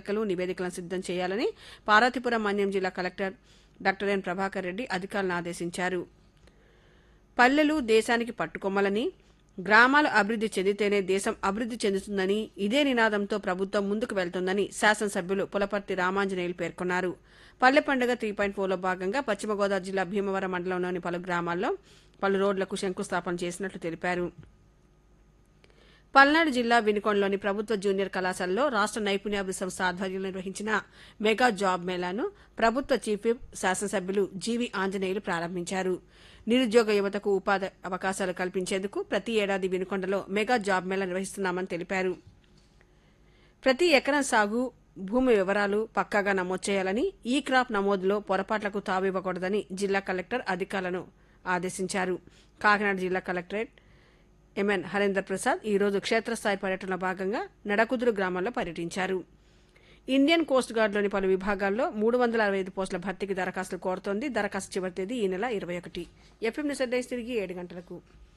లెక్కలు నివేదికలను సిద్ధం చేయాలని పార్వతీపురం మన్యం జిల్లా collector doctor N Prabhakar Reddy అధికారులను ఆదేశించారు పల్లెలు దేశానికి పట్టుకొమ్మలని గ్రామాలు అభివృద్ధి చెందితేనే దేశం అభివృద్ధి చెందుతుందని ఇదే నినాదంతో ప్రభుత్వం ముందుకు వెళ్తుందని శాసనసభ్యులు పులపర్తి రామాంజనేయులు పేర్కొన్నారు పల్లె పండుగ త్రీ పాయింట్ ఫోర్లో భాగంగా పశ్చిమ గోదావరి జిల్లా భీమవరం మండలంలోని పలు గ్రామాల్లో పలు రోడ్లకు శంకుస్థాపన చేసినట్లు తెలిపారు పల్నాడు జిల్లా వినుకొండలోని ప్రభుత్వ జూనియర్ కళాశాలలో రాష్ట్ర నైపుణ్యాభివృద్ధి సంస్థ ఆధ్వర్యంలో నిర్వహించిన మెగా జాబ్ మేళాను ప్రభుత్వ చీఫ్ విప్ శాసనసభ్యులు జీవి ఆంజనేయులు ప్రారంభించారు నిరుద్యోగ యువతకు ఉపాధి అవకాశాలు కల్పించేందుకు ప్రతి ఏడాది వినుకొండలో మెగా జాబ్ మేళా నిర్వహిస్తున్నామని తెలిపారు ప్రతి ఎకరం సాగు భూమి వివరాలు పక్కాగా నమోదు చేయాలని ఈ క్రాప్ నమోదులో పొరపాట్లకు తావివ్వకూడదని జిల్లా కలెక్టర్ అధికారులను ఆదేశించారు కాకినాడ జిల్లా కలెక్టరేట్ ఎంఎన్ హరేందర్ ప్రసాద్ ఈ రోజు క్షేత్రస్థాయి పర్యటనలో భాగంగా నడకుదురు గ్రామంలో పర్యటించారు ఇండియన్ కోస్ట్ గార్డులోని పలు విభాగాల్లో మూడు వందల అరవై ఐదు పోస్టుల భర్తీకి దరఖాస్తులు కోరుతోంది దరఖాస్తు చివరి తేదీ ఈ నెల ఇరవై ఒకటి ఎఫ్ఎం నిసర్దైస్ తిరిగి ఏడు గంటలకు